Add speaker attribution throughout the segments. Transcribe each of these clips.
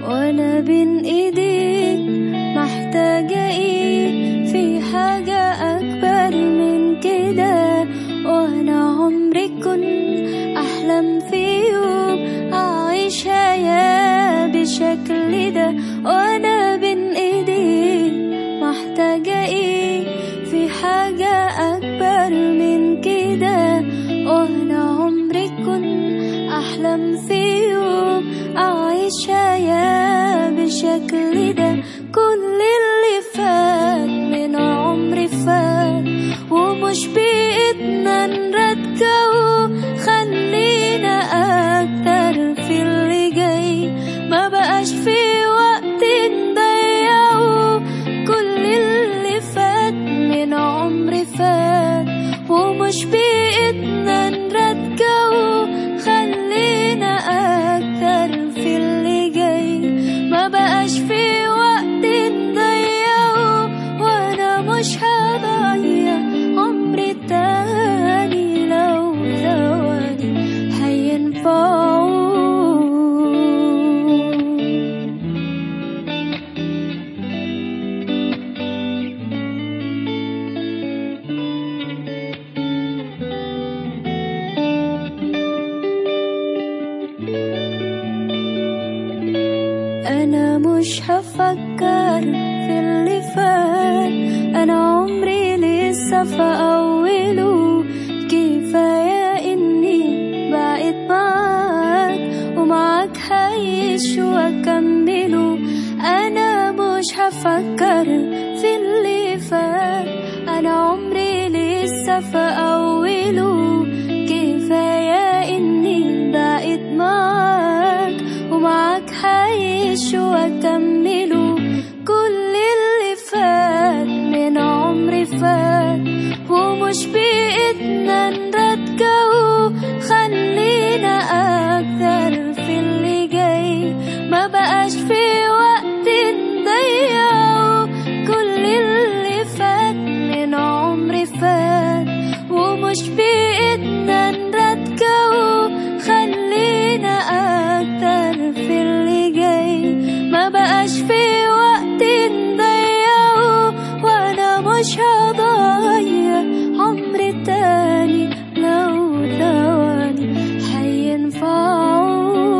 Speaker 1: وانا بين ايديك محتاجة ايه في حاجة اكبر من كده وانا عمري كنت احلم في يوم اعيش حياة بالشكل ده وانا بين ايديك محتاجة ايه في حاجة اكبر من كده وانا عمري كنت احلم في يوم اعيش حياة بالشكل ده كل اللي فات من عمري فات ومش بإيدنا نرجعه خلينا أكتر في اللي جاي ما بقاش في وقت نضيعه كل اللي فات من عمري فات ومش بإيدنا نرجعه خلينا أكتر في اللي جاي ما بقاش في وقت نضيعه وأنا مش هضيع عمري تاني لو ثواني هينفعوا أنا مش هفكر في اللي فات أنا عمري لسه في أوله كفاية إني بقيت معاك ومعاك هعيش وأكمله أنا مش هفكر في اللي فات أنا عمري لسه في أوله كفاية إني بقيت معاك ومعاك هعيش وأكمله كل اللي فات من عمري فات ومش بإيدنا نرجعه خلينا أكتر في اللي جاي ما بقاش في وقت نضيعه كل اللي فات من عمري فات ومش بإيدنا نرجعه خلينا أكتر في اللي جاي ما بقاش في وقت نضيعه وأنا مش هضيع عمري تاني لو ثواني هينفعوا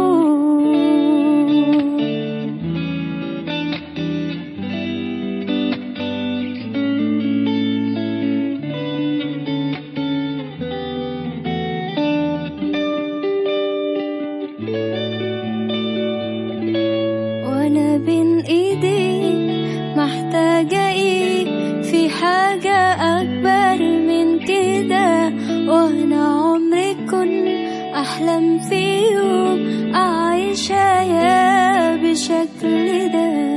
Speaker 1: وانا بين ايديك محتاجة ايه في حاجة اكبر من كده وانا عمري كنت احلم في يوم اعيش حياة بالشكل ده